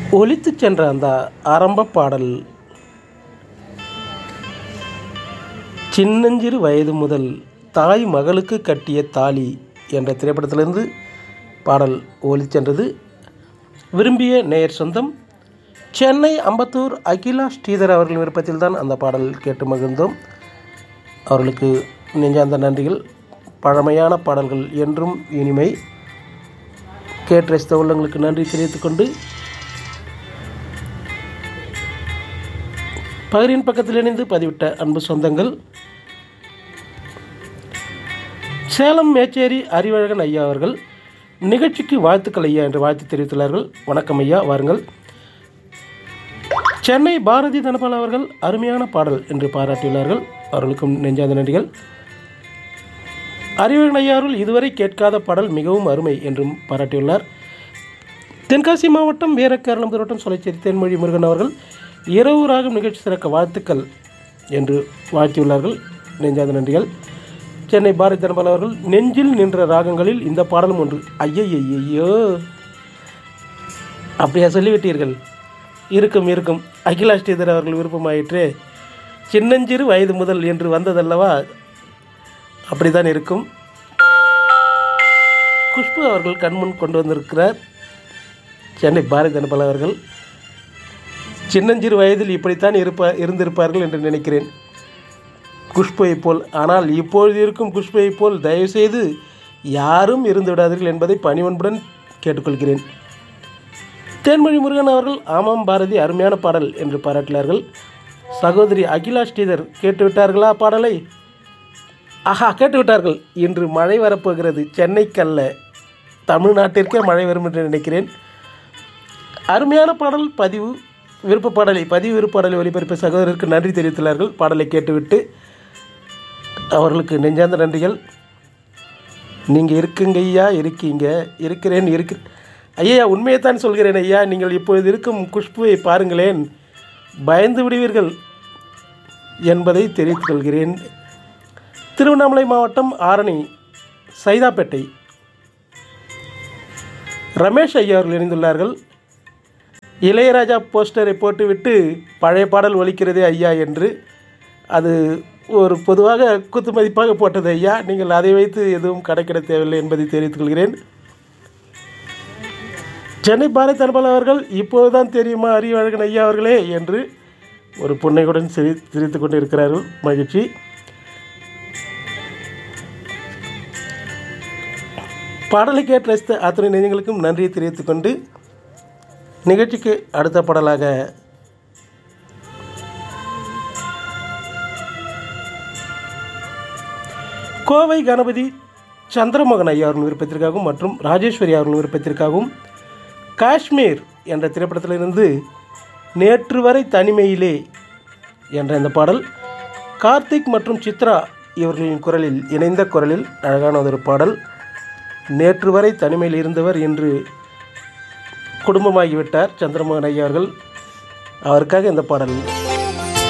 ஒலித்துச் சென்ற அந்த ஆரம்ப பாடல் சின்னஞ்சிறு வயது முதல் தாய் மகளுக்கு கட்டிய தாலி என்ற திரைப்படத்திலிருந்து பாடல் ஒலிச் சென்றது விரும்பிய நேயர் சொந்தம் சென்னை அம்பத்தூர் அகிலா ஸ்ரீதர் அவர்களின் விருப்பத்தில் தான் அந்த பாடல் கேட்டு மகிழ்ந்தோம் அவர்களுக்கு நெஞ்சார்ந்த நன்றிகள் பழமையான பாடல்கள் என்றும் இனிமை கேட்டு ரசித்த உள்ளங்களுக்கு நன்றி தெரிவித்துக்கொண்டு பகிரின் பக்கத்தில் இணைந்து பதிவிட்ட அன்பு சொந்தங்கள் சேலம் மேச்சேரி அறிவழகன் ஐயா அவர்கள் நிகழ்ச்சிக்கு வாழ்த்துக்கள் ஐயா என்று வாழ்த்து தெரிவித்துள்ளார்கள் வணக்கம் ஐயா வாருங்கள் சென்னை பாரதி தனபால் அவர்கள் அருமையான பாடல் என்று பாராட்டியுள்ளார்கள் அவர்களுக்கும் நெஞ்சார்ந்த நன்றிகள் அறிவழகன் ஐயா அவர்கள் இதுவரை கேட்காத பாடல் மிகவும் அருமை என்றும் பாராட்டியுள்ளார் தென்காசி மாவட்டம் வீரக்கேரளம் திருவட்டம் சொலைச்சேரி தென்மொழி முருகன் அவர்கள் இரவு ராகம் நிகழ்ச்சி சிறக்க வாழ்த்துக்கள் என்று வாழ்த்தியுள்ளார்கள் நெஞ்சாத நன்றிகள் சென்னை பாரதி தனபால் அவர்கள் நெஞ்சில் நின்ற ராகங்களில் இந்த பாடலும் ஒன்று ஐயையோ அப்படியா சொல்லிவிட்டீர்கள் இருக்கும் இருக்கும் அகிலா ஸ்ரீதர் அவர்கள் விருப்பமாயிற்று சின்னஞ்சிறு வயது முதல் என்று வந்ததல்லவா அப்படித்தான் இருக்கும் குஷ்பு அவர்கள் கண்முன் கொண்டு வந்திருக்கிறார் சென்னை பாரதி தனபால் அவர்கள் சின்னஞ்சிறு வயதில் இப்படித்தான் இருப்பா இருந்திருப்பார்கள் என்று நினைக்கிறேன் குஷ்புவை போல் ஆனால் இப்பொழுது இருக்கும் குஷ்புவை போல் தயவுசெய்து யாரும் இருந்து விடாதீர்கள் என்பதை பணிவன்புடன் கேட்டுக்கொள்கிறேன் தேன்மொழி முருகன் அவர்கள் ஆமாம் பாரதி அருமையான பாடல் என்று பாராட்டினார்கள் சகோதரி அகிலா ஸ்ரீதர் கேட்டுவிட்டார்களா பாடலை ஆஹா கேட்டுவிட்டார்கள் இன்று மழை வரப்போகிறது சென்னைக்கல்ல தமிழ்நாட்டிற்கே மழை வரும் என்று நினைக்கிறேன் அருமையான பாடல் பதிவு விருப்ப பாடலை பதிவு விருப்ப பாடலை ஒளிபரப்பிய சகோதரருக்கு நன்றி தெரிவித்துள்ளார்கள் பாடலை கேட்டுவிட்டு அவர்களுக்கு நெஞ்சார்ந்த நன்றிகள் நீங்கள் இருக்குங்க ஐயா இருக்கீங்க இருக்கிறேன் இருக்கு ஐயா உண்மையைத்தான் சொல்கிறேன் ஐயா நீங்கள் இப்பொழுது இருக்கும் குஷ்புவை பாருங்களேன் பயந்து விடுவீர்கள் என்பதை தெரிவித்துக் கொள்கிறேன் திருவண்ணாமலை மாவட்டம் ஆரணி சைதாப்பேட்டை ரமேஷ் ஐயா அவர்கள் இணைந்துள்ளார்கள் இளையராஜா போஸ்டரை போட்டுவிட்டு பழைய பாடல் ஒலிக்கிறதே ஐயா என்று அது ஒரு பொதுவாக குத்து மதிப்பாக போட்டது ஐயா நீங்கள் அதை வைத்து எதுவும் கணக்கிட தேவையில்லை என்பதை தெரிவித்துக் கொள்கிறேன் சென்னை பாரத் அனுபவம் அவர்கள் இப்போதுதான் தெரியுமா அறிவழகன் ஐயா அவர்களே என்று ஒரு புன்னையுடன் சிரி சிரித்து கொண்டு இருக்கிறார்கள் மகிழ்ச்சி பாடலை கேட்டு ரசித்த அத்துணை நெஞ்சங்களுக்கும் நன்றியை தெரிவித்துக் கொண்டு நிகழ்ச்சிக்கு அடுத்த பாடலாக கோவை கணபதி சந்திரமோகன் ஐயா அவர்கள் விருப்பத்திற்காகவும் மற்றும் ராஜேஸ்வரி அவர்கள் விருப்பத்திற்காகவும் காஷ்மீர் என்ற திரைப்படத்திலிருந்து நேற்று வரை தனிமையிலே என்ற இந்த பாடல் கார்த்திக் மற்றும் சித்ரா இவர்களின் குரலில் இணைந்த குரலில் அழகான ஒரு பாடல் நேற்று வரை தனிமையில் இருந்தவர் என்று குடும்பமாகிவிட்டார் சந்திரமோகன் ஐயா அவர்கள் அவருக்காக இந்த பாடல்